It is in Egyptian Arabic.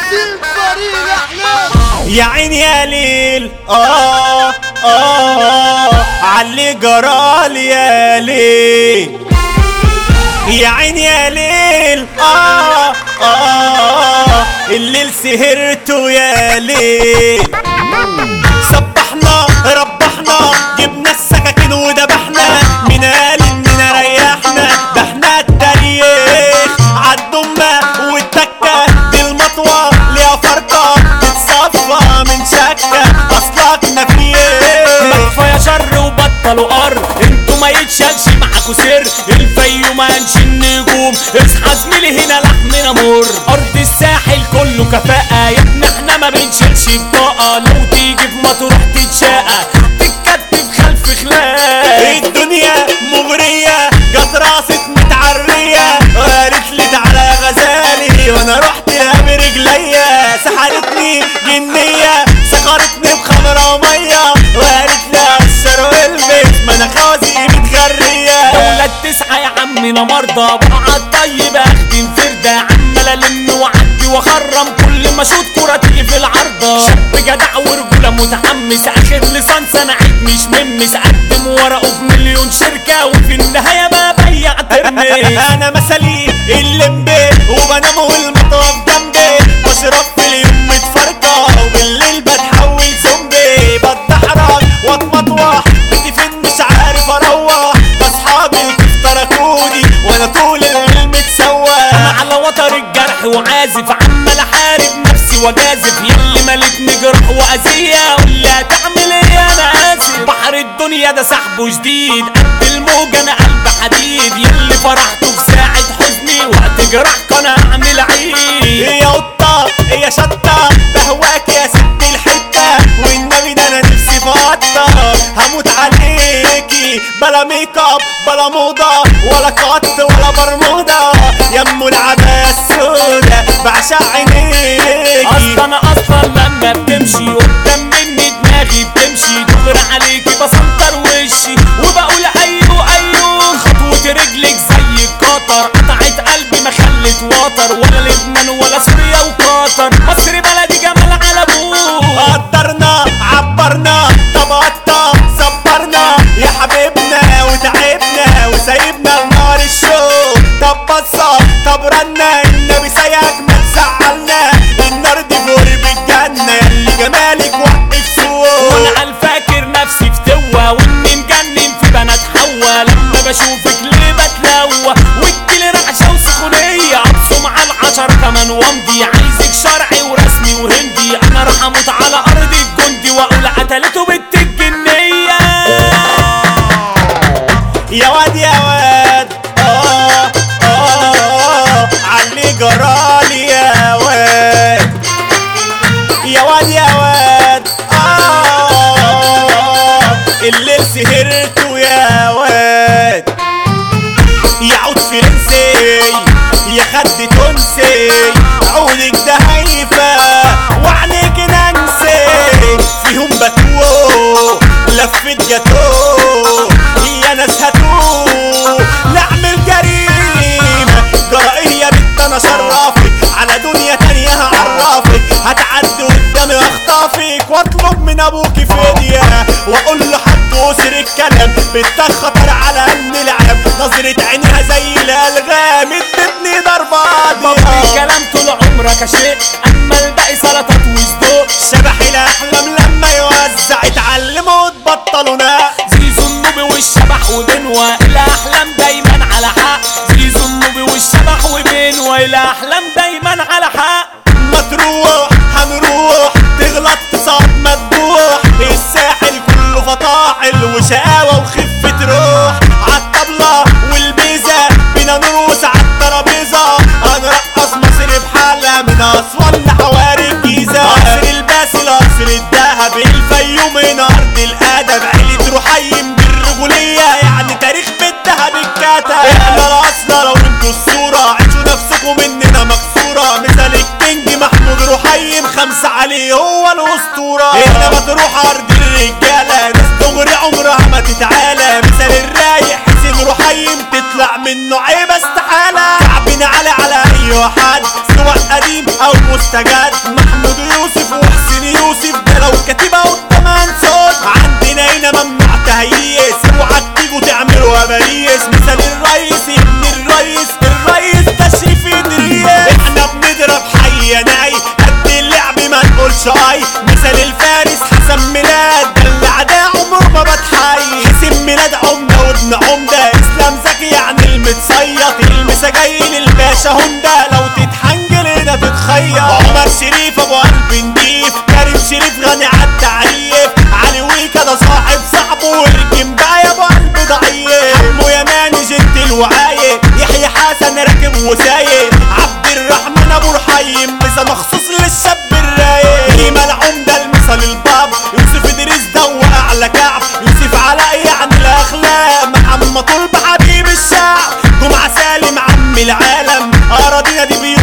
نسيب فريق الاحلام يا عين يا ليل اه اه علي جرالي يا ليل يا عين يا ليل اه اه الليل سهرته يا ليل صبحنا ربحنا جبنا السكاكين وذبحنا من قال اننا ريحنا ده احنا التاريخ عالدمة والتكة دي المطوة ليها فرقة تتصفى من شكة اصلك نفير كفايه شر وبطلوا قر انتوا ما يتشالش معاكوا سر الفيوم هنش النجوم اصحى زميلي هنا لحمنا مر ارض الساحل كله كفاءة يا ابني احنا ما بنشيلش بطاقة لو تيجي في مطروح تتشاقى تتكتف خلف خلاف الدنيا مغرية جت راسك متعرية وقالت لي تعالى يا غزالي وانا رحت لها برجليا سحرتني جنية سكرتني بخمرة ومية وقالت لي قشر والبس ما انا خوازي متغرية دولة تسعة يا عمنا مرضى بقعد طيب اخدم فردة عمال الم وعدي واخرم كل ما اشوط كرة تيجي في العارضة شاب جدع ورجولة متحمس اخر لسانس انا عيد مش ممس قدم ورقه بمليون شركة وفي النهاية ما بيع ترمس انا مثلي اللمبي وبنام والمطاف جنبي بشرب في اليوم متفرقة وبالليل بتحول زومبي بتدحرج واتمطوح بيتي فين مش عارف اروح اصحابي كيف تركوني وانا طول الليل متسوح انا على وتر الجرح وعازف عمال احارب نفسي واجازف يلي ملتني جرح واذية واللي هتعمل ايه انا اسف بحر الدنيا ده سحبه شديد قد الموج انا قلب حديد يلي فرحته في ساعة حزني وقت جرحك انا اعمل عيد يا قطة يا شطة بهواك يا ست الحتة والنبي ده انا نفسي في قطة هموت عليكي بلا ميك اب بلا موضة ولا قط ولا برمودا يا ام العباية السودا بعشق عينيكي اصلا انا اصلا لما بتمشي قدام مني دماغي بتمشي دغري عليكي بسنطر وشي وبقول ايوه ايوه خطوة رجلك زي القطر قطعت قلبي ما خلت وطر ولا لبنان ولا سوريا وقطر مصر بلدي جمال على ابوه قدرنا عبرنا طب قطة صبرنا يا حبيبنا وتعبنا وسايبنا لنار الشوق طب بصة طب رنا النبي سياك ما تزعلنا النار دي فوق بالجنة ياللي جمالك وقف سوق وانا على الفاكر نفسي في توة واني مجنن في بنات حوا لما بشوفك ليه بتلوى والكل رعشة وسخونية ابصم على العشر كمان وامضي عايزك شرعي ورسمي وهندي انا راح اموت على ارض الجندي واقول قتلته بنت الجنية يا واد يا واد اه اه علي جرالي يا واد يا واد يا واد اه الليل سهرته يا واد يعود فرنسي يا خد تونسي عودك ده هيفا وعليك ننسي فيهم بتوه لفت جاتوه يا ناس هاتوه نعمل جريمة جرائية بنت انا شرفك على دنيا تانية هعرفك هتعدي قدامي اخطافك واطلب من ابوك فدية واقول له حد اسر الكلام بنتك خطر على ان العالم نظرة عينها زي الالغام ادتني ضربات بابا الكلام طول عمرك شيء اما الباقي سلطات وصدق شبح الاحلام لما يوزع اتعلموا وتبطلوا ناق زيزو النوبي والشبح وبنوى الاحلام دايما على حق زيزو النوبي والشبح وبنوى الاحلام دايما على حق ما تروح هنروح تغلط تصعد مذبوح الساحل كله فطاحل وشقاوة وخفة روح عالطبلة والبيزة بينا نروس عالترابيزة هنرقص مصر بحالها من أسوان لحواري الجيزة قصر الباسل قصر الدهب الفيوم من أرض الأدب عيلة رحيم بالرجولية يعني تاريخ بالذهب الكتب احنا الأصل لو انتوا الصورة عيشوا نفسكم مننا مكسورة مثال الكينج محمود رحيم خمسة عليه هو الأسطورة هنا ما تروح أرض الرجالة ناس دغري عمرها ما تتعالى مثال الرايق حسين رحيم تطلع منه عيب استحالة كعبنا على على أي حد سواء قديم أو مستجد محمود يوسف وحسين يوسف ده لو كاتبها قدام صوت عندنا هنا ممنوع تهييس اوعى تيجوا تعملوا اباريس مثال الرئيس ابن الرئيس الرئيس تشريف ادريس احنا بنضرب حي يا ناي قد اللعب ما نقولش اي مثال الفارس حسن ميلاد ده اللي عداه عمره ما بتحي حسين ميلاد عمده وابن عمده اسلام زكي يعني المتصيط المساجين الباشا هوندا لو تتحنجل هنا تتخيط عمر شريف ابو قلب نضيف كريم شريف غني عالتعريف علي ويكا ده صاحب صاحبه وارجم بقى يا ابو قلب ضعيف حمو يماني جنت الوعاية يحيى حسن راكب وسايق عبد الرحمن ابو رحيم مسا مخصوص للشاب الرايق ديما العمدة المثل الباب يوسف ادريس ده اعلى كعب يوسف علاء يعني الاخلاق محمد طلب حبيب الشعب جمعة سالم عم العالم اراضينا دي بيوت